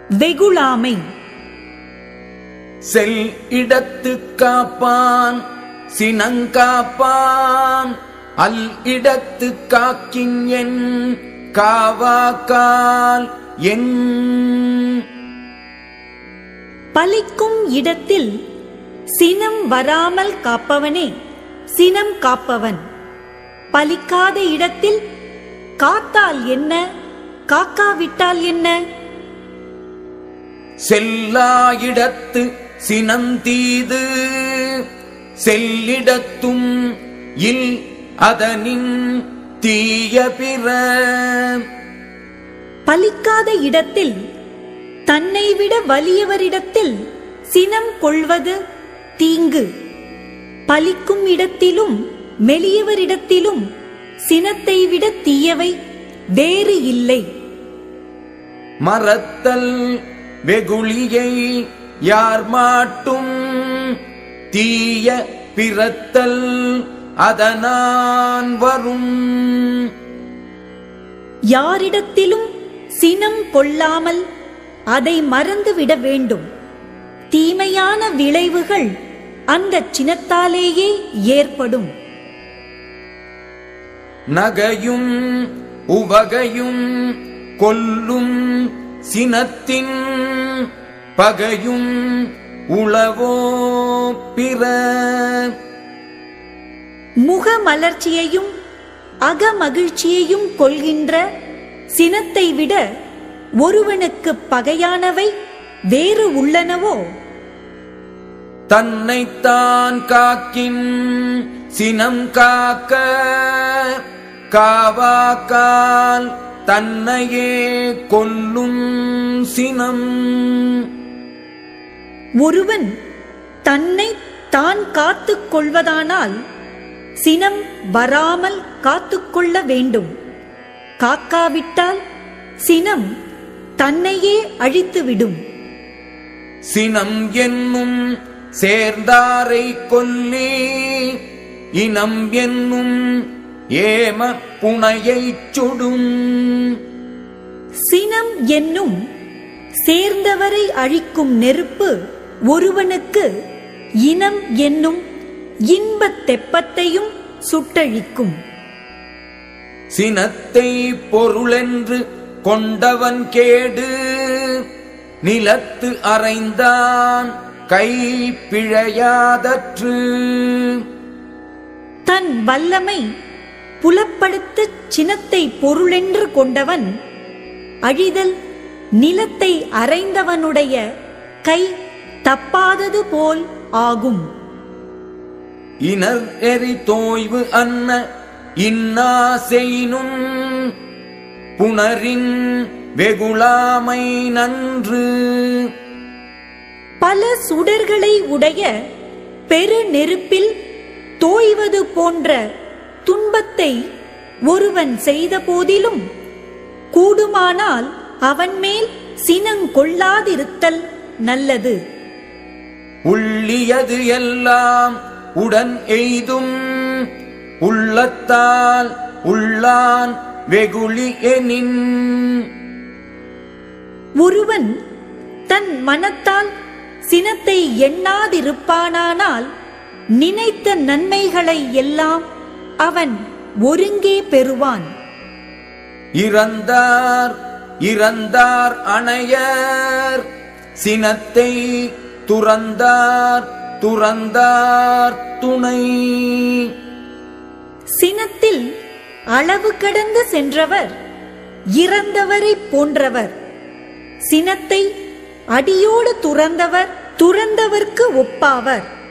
வெகுளாமை செல் இடத்து காப்பான் சினங்காப்பான் அல் இடத்து காக்கின் என் காவாக்கால் என் பலிக்கும் இடத்தில் சினம் வராமல் காப்பவனே சினம் காப்பவன் பலிக்காத இடத்தில் காத்தால் என்ன காக்காவிட்டால் என்ன செல்லா இடத்து சினந்தீது செல்லிடத்தும் இல் அதனின் தீய பிற பலிக்காத இடத்தில் தன்னை விட வலியவரிடத்தில் சினம் கொள்வது தீங்கு பலிக்கும் இடத்திலும் மெலியவரிடத்திலும் சினத்தை விட தீயவை வேறு இல்லை மறத்தல் வெகுளியை யார் மாட்டும் தீய பிறத்தல் அதனான் வரும் யாரிடத்திலும் சினம் கொள்ளாமல் அதை மறந்துவிட வேண்டும் தீமையான விளைவுகள் அந்த சினத்தாலேயே ஏற்படும் நகையும் உவகையும் கொல்லும் சினத்தின் பகையும் உளவோ பிற முகமலர்ச்சியையும் அகமகிழ்ச்சியையும் கொள்கின்ற சினத்தை விட ஒருவனுக்கு பகையானவை வேறு உள்ளனவோ தன்னைத்தான் காக்கின் சினம் காக்க காவாக்கால் தன்னையே கொல்லும் சினம் ஒருவன் தன்னை தான் காத்துக் கொள்வதானால் சினம் வராமல் காத்துக்கொள்ள வேண்டும் காக்காவிட்டால் சினம் தன்னையே அழித்துவிடும் சினம் என்னும் சேர்ந்தாரை கொல்லி இனம் என்னும் ஏம புனையைச் சுடும் சினம் என்னும் சேர்ந்தவரை அழிக்கும் நெருப்பு ஒருவனுக்கு இனம் என்னும் இன்பத் தெப்பத்தையும் சுட்டழிக்கும் சினத்தை பொருளென்று கொண்டவன் கேடு நிலத்து அறைந்தான் கை பிழையாதற்று தன் வல்லமை புலப்படுத்தச் சினத்தை பொருளென்று கொண்டவன் அழிதல் நிலத்தை அறைந்தவனுடைய கை தப்பாதது போல் ஆகும் இனர் எரி தோய்வு அன்ன இன்னா செய்னும் புணரின் வெகுளாமை நன்று பல சுடர்களை உடைய பெரு நெருப்பில் தோய்வது போன்ற துன்பத்தை ஒருவன் செய்த போதிலும் கூடுமானால் அவன் மேல் சினங்கொள்ளாதிருத்தல் நல்லது உள்ளியது எல்லாம் உடன் எய்தும் உள்ளத்தால் உள்ளான் வெகுளி எனின் ஒருவன் தன் மனத்தால் சினத்தை எண்ணாதிருப்பானானால் நினைத்த நன்மைகளை எல்லாம் அவன் ஒருங்கே பெறுவான் இறந்தார் இறந்தார் அணையர் சினத்தை துறந்தார் துறந்தார் துணை சினத்தில் அளவு கடந்து சென்றவர் இறந்தவரைப் போன்றவர் சினத்தை அடியோடு துறந்தவர் துறந்தவர்க்கு ஒப்பாவர்